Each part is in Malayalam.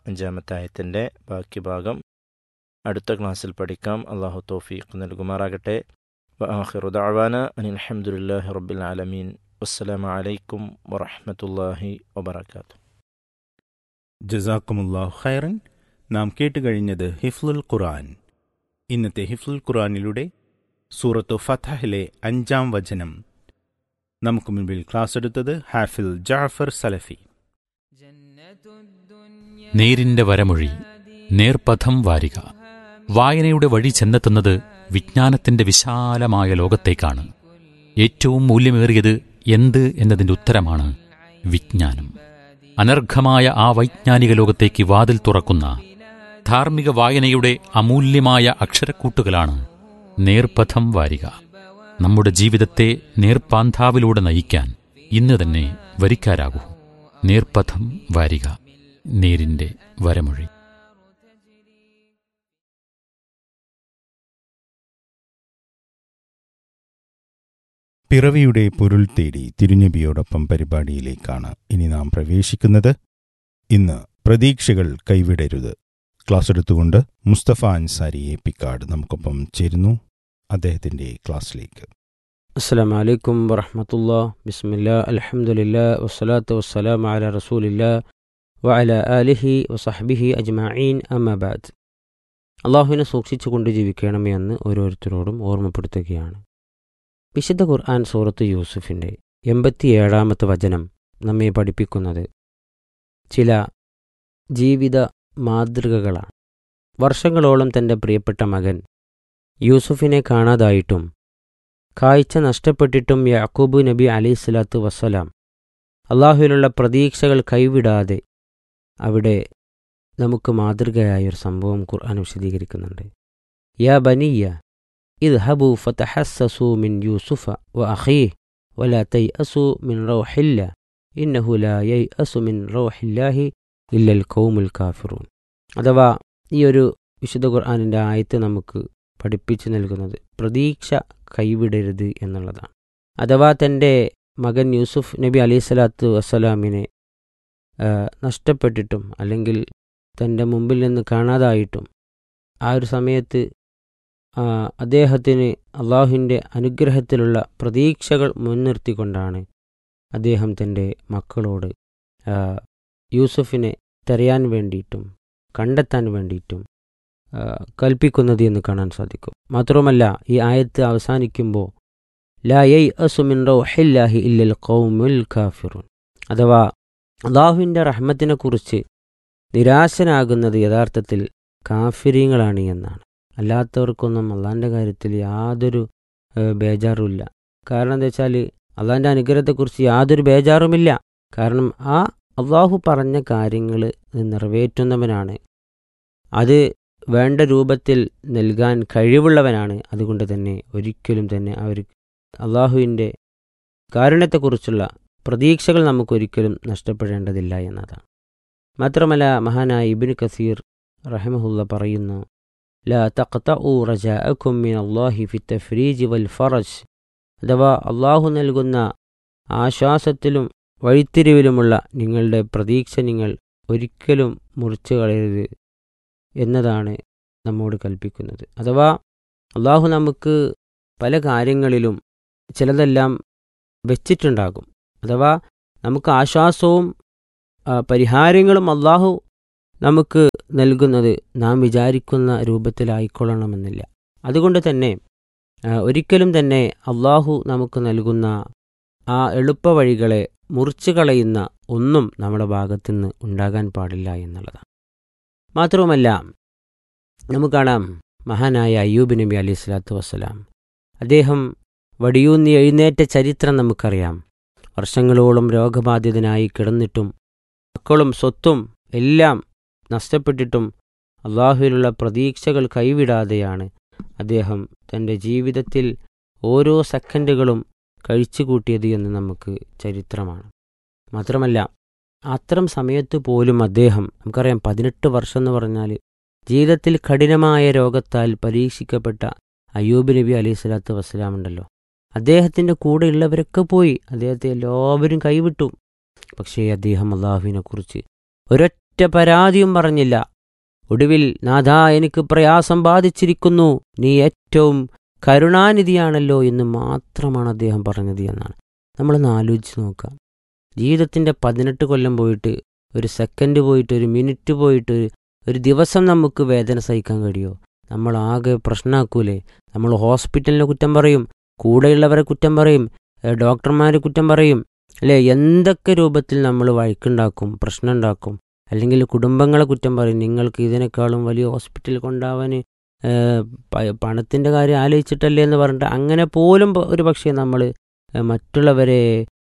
അഞ്ചാമത്തെ ആയത്തിൻ്റെ ബാക്കി ഭാഗം അടുത്ത ക്ലാസ്സിൽ പഠിക്കാം അള്ളാഹു തോഫീഖ് നൽകുമാറാകട്ടെ വആഖിറു ദഅവാന അനിൽ ഹംദുലില്ലാഹി റബ്ബിൽ ആലമീൻ വസ്സലാമു അലൈക്കും വറഹ്മത്തുള്ളാഹി വബറകാതുഹു ജസാക്കുമുല്ലാഹു ഖൈറൻ നാം കേട്ടുകഴിഞ്ഞത് ഹിഫ്ലുൽ ഖുർആൻ ഇന്നത്തെ ഹിഫ്ലുൽ ഖുർആനിലൂടെ സൂറത്തു ഫതഹിലെ അഞ്ചാം വചനം നമുക്ക് മുൻപിൽ ക്ലാസ് എടുത്തത് ഹാഫിൽ ജാഫർ സലഫി നേരിന്റെ വരമൊഴി നേർപഥം വാരിക വായനയുടെ വഴി ചെന്നെത്തുന്നത് വിജ്ഞാനത്തിന്റെ വിശാലമായ ലോകത്തേക്കാണ് ഏറ്റവും മൂല്യമേറിയത് എന്ത് എന്നതിന്റെ ഉത്തരമാണ് വിജ്ഞാനം അനർഘമായ ആ വൈജ്ഞാനിക ലോകത്തേക്ക് വാതിൽ തുറക്കുന്ന ധാർമ്മിക വായനയുടെ അമൂല്യമായ അക്ഷരക്കൂട്ടുകളാണ് നേർപഥം വാരിക നമ്മുടെ ജീവിതത്തെ നേർപ്പാന്താവിലൂടെ നയിക്കാൻ ഇന്ന് തന്നെ വരിക്കാരാകൂ നേർപഥം വാരിക നേരിന്റെ വരമൊഴി പിറവിയുടെ പൊരുൾ തേടി തിരുനബിയോടൊപ്പം പരിപാടിയിലേക്കാണ് ഇനി നാം പ്രവേശിക്കുന്നത് ഇന്ന് പ്രതീക്ഷകൾ കൈവിടരുത് ക്ലാസ് എടുത്തുകൊണ്ട് മുസ്തഫ അൻസാരി എ പിക്കാട് നമുക്കൊപ്പം ചേരുന്നു അദ്ദേഹത്തിന്റെ ക്ലാസ്സിലേക്ക് السلام عليكم ورحمة الله بسم الله الحمد لله والصلاة والسلام على رسول الله وعلى آله وصحبه أجمعين أما بعد അള്ളാഹുവിനെ സൂക്ഷിച്ചുകൊണ്ട് ജീവിക്കണമേ എന്ന് ഓരോരുത്തരോടും ഓർമ്മപ്പെടുത്തുകയാണ് വിശുദ്ധ ഖുർആൻ സൂറത്ത് യൂസുഫിൻ്റെ എൺപത്തിയേഴാമത്തെ വചനം നമ്മെ പഠിപ്പിക്കുന്നത് ചില ജീവിത മാതൃകകളാണ് വർഷങ്ങളോളം തൻ്റെ പ്രിയപ്പെട്ട മകൻ യൂസുഫിനെ കാണാതായിട്ടും കാഴ്ച നഷ്ടപ്പെട്ടിട്ടും യാക്കൂബ് നബി അലൈഹി സ്വലാത്തു വസ്സലാം അള്ളാഹുവിലുള്ള പ്രതീക്ഷകൾ കൈവിടാതെ അവിടെ നമുക്ക് മാതൃകയായ ഒരു സംഭവം ഖുർആൻ വിശദീകരിക്കുന്നുണ്ട് യാ ബനിയ ഇത് ഹബു ഫതഹസ്സസു മിൻ യൂസുഫ വ അഖീഹ് വല തൈ അസു മിൻ റൗഹില്ല ഇന്നഹു ലാ യൈ അസു മിൻ റൗഹില്ലാഹി ഇല്ലൽ കൗമുൽ കാഫിറൂൻ അഥവാ ഈ ഒരു വിശുദ്ധ ഖുർആാനിൻ്റെ ആയത്ത് നമുക്ക് പഠിപ്പിച്ചു നൽകുന്നത് പ്രതീക്ഷ കൈവിടരുത് എന്നുള്ളതാണ് അഥവാ തൻ്റെ മകൻ യൂസുഫ് നബി അലൈഹി സ്വലാത്തു വസ്സലാമിനെ നഷ്ടപ്പെട്ടിട്ടും അല്ലെങ്കിൽ തൻ്റെ മുമ്പിൽ നിന്ന് കാണാതായിട്ടും ആ ഒരു സമയത്ത് അദ്ദേഹത്തിന് അള്ളാഹുവിൻ്റെ അനുഗ്രഹത്തിലുള്ള പ്രതീക്ഷകൾ മുൻനിർത്തിക്കൊണ്ടാണ് അദ്ദേഹം തൻ്റെ മക്കളോട് യൂസുഫിനെ തെരയാൻ വേണ്ടിയിട്ടും കണ്ടെത്താൻ വേണ്ടിയിട്ടും കൽപ്പിക്കുന്നത് എന്ന് കാണാൻ സാധിക്കും മാത്രമല്ല ഈ ആയത്ത് അവസാനിക്കുമ്പോൾ ലാ യൈ അസുമിൻ റൗഹില്ലാഹി ഇല്ലൽ ഖൗമുൽ കാഫിറുൻ അഥവാ അള്ളാഹുവിൻ്റെ റഹ്മത്തിനെക്കുറിച്ച് നിരാശനാകുന്നത് യഥാർത്ഥത്തിൽ കാഫിരീങ്ങളാണ് എന്നാണ് അല്ലാത്തവർക്കൊന്നും അള്ളാഹിൻ്റെ കാര്യത്തിൽ യാതൊരു ബേജാറുമില്ല കാരണം എന്താ വെച്ചാൽ അള്ളാഹിൻ്റെ അനുഗ്രഹത്തെക്കുറിച്ച് യാതൊരു ബേജാറുമില്ല കാരണം ആ അള്ളാഹു പറഞ്ഞ കാര്യങ്ങൾ നിറവേറ്റുന്നവനാണ് അത് വേണ്ട രൂപത്തിൽ നൽകാൻ കഴിവുള്ളവനാണ് അതുകൊണ്ട് തന്നെ ഒരിക്കലും തന്നെ അവർ അള്ളാഹുവിൻ്റെ കാരുണ്യത്തെക്കുറിച്ചുള്ള പ്രതീക്ഷകൾ നമുക്കൊരിക്കലും നഷ്ടപ്പെടേണ്ടതില്ല എന്നതാണ് മാത്രമല്ല മഹാനായ ഇബിൻ കസീർ റഹമഹുല്ല പറയുന്നു ലാ തഖ്തഉ റജാഅക്കും മിൻ അല്ലാഹി ഫി തഫ്രീജ് വൽ ഫറജ് അഥവാ അള്ളാഹു നൽകുന്ന ആശ്വാസത്തിലും വഴിത്തിരിവിലുമുള്ള നിങ്ങളുടെ പ്രതീക്ഷ നിങ്ങൾ ഒരിക്കലും മുറിച്ചു കളയരുത് എന്നതാണ് നമ്മോട് കൽപ്പിക്കുന്നത് അഥവാ അള്ളാഹു നമുക്ക് പല കാര്യങ്ങളിലും ചിലതെല്ലാം വെച്ചിട്ടുണ്ടാകും അഥവാ നമുക്ക് ആശ്വാസവും പരിഹാരങ്ങളും അള്ളാഹു നമുക്ക് നൽകുന്നത് നാം വിചാരിക്കുന്ന രൂപത്തിലായിക്കൊള്ളണമെന്നില്ല അതുകൊണ്ട് തന്നെ ഒരിക്കലും തന്നെ അള്ളാഹു നമുക്ക് നൽകുന്ന ആ എളുപ്പവഴികളെ മുറിച്ചു കളയുന്ന ഒന്നും നമ്മുടെ ഭാഗത്തുനിന്ന് ഉണ്ടാകാൻ പാടില്ല എന്നുള്ളതാണ് മാത്രവുമല്ല നമുക്ക് കാണാം മഹാനായ അയ്യൂബ് നബി അലൈഹി സ്വലാത്തു വസ്സലാം അദ്ദേഹം വടിയൂന്നി എഴുന്നേറ്റ ചരിത്രം നമുക്കറിയാം വർഷങ്ങളോളം രോഗബാധിതനായി കിടന്നിട്ടും മക്കളും സ്വത്തും എല്ലാം നഷ്ടപ്പെട്ടിട്ടും അള്ളാഹുവിലുള്ള പ്രതീക്ഷകൾ കൈവിടാതെയാണ് അദ്ദേഹം തൻ്റെ ജീവിതത്തിൽ ഓരോ സെക്കൻഡുകളും കഴിച്ചുകൂട്ടിയത് എന്ന് നമുക്ക് ചരിത്രമാണ് മാത്രമല്ല അത്തരം സമയത്ത് പോലും അദ്ദേഹം നമുക്കറിയാം പതിനെട്ട് വർഷം എന്ന് പറഞ്ഞാൽ ജീവിതത്തിൽ കഠിനമായ രോഗത്താൽ പരീക്ഷിക്കപ്പെട്ട അയ്യൂബ് നബി അലൈഹി സ്വലാത്തു വസ്സലാം ഉണ്ടല്ലോ അദ്ദേഹത്തിൻ്റെ കൂടെയുള്ളവരൊക്കെ പോയി അദ്ദേഹത്തെ എല്ലാവരും കൈവിട്ടു പക്ഷേ അദ്ദേഹം അള്ളാഹുവിനെ കുറിച്ച് ഒരൊറ്റ ഒരൊറ്റ പരാതിയും പറഞ്ഞില്ല ഒടുവിൽ നാഥ എനിക്ക് പ്രയാസം ബാധിച്ചിരിക്കുന്നു നീ ഏറ്റവും കരുണാനിധിയാണല്ലോ എന്ന് മാത്രമാണ് അദ്ദേഹം പറഞ്ഞത് എന്നാണ് നമ്മളൊന്ന് ആലോചിച്ച് നോക്കാം ജീവിതത്തിൻ്റെ പതിനെട്ട് കൊല്ലം പോയിട്ട് ഒരു സെക്കൻഡ് പോയിട്ട് ഒരു മിനിറ്റ് പോയിട്ട് ഒരു- ഒരു ദിവസം നമുക്ക് വേദന സഹിക്കാൻ കഴിയുമോ നമ്മൾ ആകെ പ്രശ്നമാക്കൂലേ നമ്മൾ ഹോസ്പിറ്റലിനെ കുറ്റം പറയും കൂടെയുള്ളവരെ കുറ്റം പറയും ഏഹ് ഡോക്ടർമാരെ കുറ്റം പറയും അല്ലേ എന്തൊക്കെ രൂപത്തിൽ നമ്മൾ വഴക്കുണ്ടാക്കും പ്രശ്നം ഉണ്ടാക്കും അല്ലെങ്കിൽ കുടുംബങ്ങളെ കുറ്റം പറയും നിങ്ങൾക്ക് ഇതിനേക്കാളും വലിയ ഹോസ്പിറ്റലിൽ കൊണ്ടാവാൻ പണത്തിൻ്റെ കാര്യം ആലോചിച്ചിട്ടല്ലേ എന്ന് പറഞ്ഞിട്ട് അങ്ങനെ പോലും പ- ഒരു പക്ഷേ നമ്മൾ മറ്റുള്ളവരെ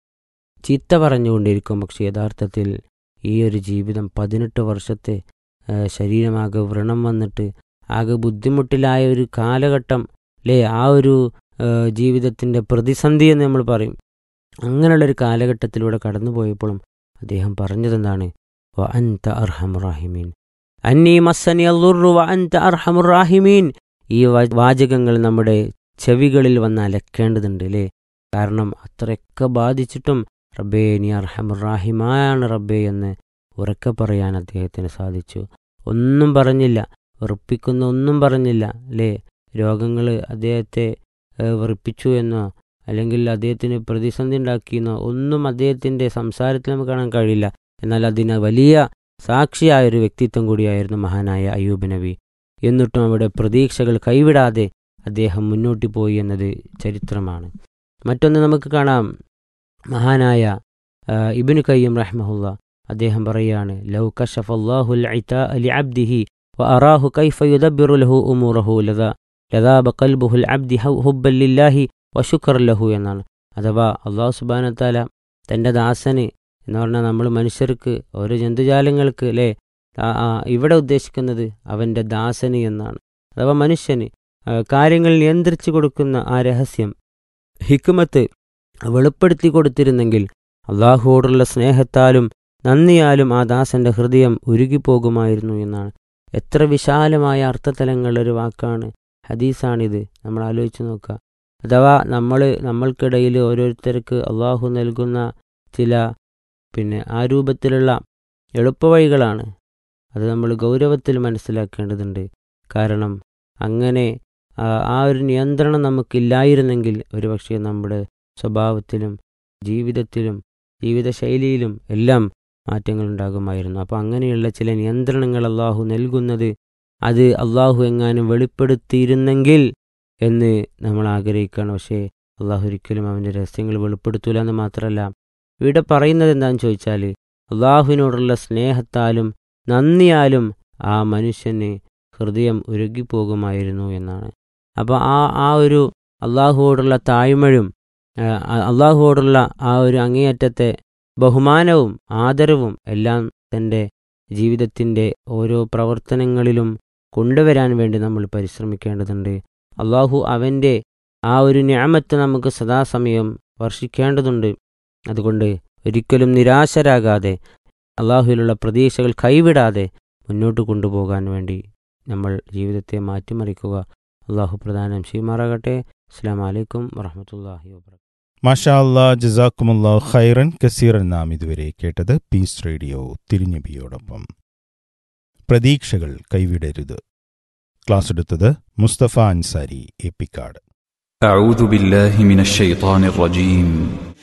ചീത്ത പറഞ്ഞുകൊണ്ടിരിക്കും പക്ഷേ യഥാർത്ഥത്തിൽ ഈ ഒരു ജീവിതം പതിനെട്ട് വർഷത്തെ ഏഹ് ശരീരമാകെ വ്രണം വന്നിട്ട് ആകെ ബുദ്ധിമുട്ടിലായ ഒരു കാലഘട്ടം അല്ലേ ആ ഒരു ഏഹ് ജീവിതത്തിൻ്റെ പ്രതിസന്ധി എന്ന് നമ്മൾ പറയും അങ്ങനെയുള്ളൊരു കാലഘട്ടത്തിലൂടെ കടന്നുപോയപ്പോഴും അദ്ദേഹം പറഞ്ഞതെന്താണ് വ അൻത അർഹമുറാഹിമീൻ അന്നീ മസ്സനി അല്ലുറു വ അൻത അർഹമുറാഹിമീൻ ഈ വാ- വാചകങ്ങൾ നമ്മുടെ ചെവികളിൽ വന്ന് അലക്കേണ്ടതുണ്ട് അല്ലേ കാരണം അത്രയൊക്കെ ബാധിച്ചിട്ടും റബ്ബേ നീ അർഹമുറാഹിമാണ് റബ്ബേ എന്ന് ഉറക്കെ പറയാൻ അദ്ദേഹത്തിന് സാധിച്ചു ഒന്നും പറഞ്ഞില്ല വെറുപ്പിക്കുന്ന ഒന്നും പറഞ്ഞില്ല അല്ലേ രോഗങ്ങൾ അദ്ദേഹത്തെ ഏഹ്, വെറുപ്പിച്ചു എന്നോ അല്ലെങ്കിൽ അദ്ദേഹത്തിന് പ്രതിസന്ധി ഉണ്ടാക്കിയെന്നോ ഒന്നും അദ്ദേഹത്തിൻ്റെ സംസാരത്തിൽ നമുക്ക് കാണാൻ കഴിയില്ല എന്നാൽ അതിന് വലിയ സാക്ഷിയായ ഒരു വ്യക്തിത്വം കൂടിയായിരുന്നു മഹാനായ അയ്യൂബ് നബി എന്നിട്ടും അവിടെ പ്രതീക്ഷകൾ കൈവിടാതെ അദ്ദേഹം മുന്നോട്ട് പോയി എന്നത് ചരിത്രമാണ് മറ്റൊന്ന് നമുക്ക് കാണാം മഹാനായ ആ, ഇബ്നു കയ്യം റഹ്മഹുല്ല അദ്ദേഹം പറയുകയാണ് ലൗ കഷഫ് അള്ളാഹുൽ അലി അബ്ദിഹി വ അറാഹു കൈഫ യുദബ്ബിറു ലഹു ഉമൂറഹു ലദാ ലദാബ ഖൽബുഹുൽ അബ്ദി ഹു- ഹുബ്ബൻ ലില്ലാഹി വശുക്കർ ലഹു എന്നാണ് അഥവാ അള്ളാഹു സുബാനത്താല തൻ്റെ ദാസന് എന്ന് പറഞ്ഞാൽ നമ്മൾ മനുഷ്യർക്ക് ഓരോ ജന്തുജാലങ്ങൾക്ക് അല്ലേ ആ- ആ, ഇവിടെ ഉദ്ദേശിക്കുന്നത് അവൻ്റെ ദാസന് എന്നാണ് അഥവാ മനുഷ്യന് ആ, കാര്യങ്ങൾ നിയന്ത്രിച്ചു കൊടുക്കുന്ന ആ രഹസ്യം ഹിക്കുമത്ത് വെളിപ്പെടുത്തി കൊടുത്തിരുന്നെങ്കിൽ അള്ളാഹുവോടുള്ള സ്നേഹത്താലും നന്ദിയാലും ആ ദാസന്റെ ഹൃദയം ഉരുകിപ്പോകുമായിരുന്നു എന്നാണ് എത്ര വിശാലമായ അർത്ഥതലങ്ങളുടെ ഒരു വാക്കാണ് ഹദീസാണിത് നമ്മൾ ആലോചിച്ച് നോക്കുക അഥവാ നമ്മൾ നമ്മൾക്കിടയിൽ ഓരോരുത്തർക്ക് അള്ളാഹു നൽകുന്ന ചില പിന്നെ ആ രൂപത്തിലുള്ള എളുപ്പവഴികളാണ് അത് നമ്മൾ ഗൗരവത്തിൽ മനസ്സിലാക്കേണ്ടതുണ്ട് കാരണം അങ്ങനെ ആ ആ ഒരു നിയന്ത്രണം നമുക്കില്ലായിരുന്നെങ്കിൽ ഒരുപക്ഷെ നമ്മുടെ സ്വഭാവത്തിലും ജീവിതത്തിലും ജീവിതശൈലിയിലും എല്ലാം മാറ്റങ്ങൾ ഉണ്ടാകുമായിരുന്നു അപ്പോൾ അങ്ങനെയുള്ള ചില നിയന്ത്രണങ്ങൾ അള്ളാഹു നൽകുന്നത് അത് അള്ളാഹു എങ്ങാനും വെളിപ്പെടുത്തിയിരുന്നെങ്കിൽ എന്ന് നമ്മൾ ആഗ്രഹിക്കുകയാണ് പക്ഷേ അള്ളാഹു ഒരിക്കലും അവൻ്റെ രഹസ്യങ്ങൾ വെളിപ്പെടുത്തൂല എന്ന് മാത്രമല്ല ഇവിടെ പറയുന്നത് എന്താണെന്ന് ചോദിച്ചാൽ അള്ളാഹുവിനോടുള്ള സ്നേഹത്താലും നന്ദിയാലും ആ മനുഷ്യന് ഹൃദയം ഉരുകിപ്പോകുമായിരുന്നു എന്നാണ് അപ്പോൾ ആ ആ ഒരു അള്ളാഹുവോടുള്ള താഴ്മഴും ആ, അള്ളാഹുവോടുള്ള ആ ഒരു അങ്ങേയറ്റത്തെ ബഹുമാനവും ആദരവും എല്ലാം തൻ്റെ ജീവിതത്തിൻ്റെ ഓരോ പ്രവർത്തനങ്ങളിലും കൊണ്ടുവരാൻ വേണ്ടി നമ്മൾ പരിശ്രമിക്കേണ്ടതുണ്ട് അള്ളാഹു അവൻ്റെ ആ ഒരു ഞാമത്ത് നമുക്ക് സദാസമയം വർഷിക്കേണ്ടതുണ്ട് അതുകൊണ്ട് ഒരിക്കലും നിരാശരാകാതെ അള്ളാഹുവിലുള്ള പ്രതീക്ഷകൾ കൈവിടാതെ മുന്നോട്ട് കൊണ്ടുപോകാൻ വേണ്ടി നമ്മൾ ജീവിതത്തെ മാറ്റിമറിക്കുക അള്ളാഹു പ്രധാനം ചെയ്യുമാറാകട്ടെ അസ്സാം വലൈക്കും വറഹമത്തല്ലാഹി വാബർക്കാത്തു മാഷാ അല്ലാ ജസാക്കുമുല്ലാ ഖൈറൻ കസീറൻ നാം ഇതുവരെ കേട്ടത് പീസ് റേഡിയോ തിരുഞ്ഞബിയോടൊപ്പം പ്രതീക്ഷകൾ കൈവിടരുത് ക്ലാസ് എടുത്തത് മുസ്തഫ അൻസാരി എപ്പിക്കാട് أعوذ بالله من الشيطان الرجيم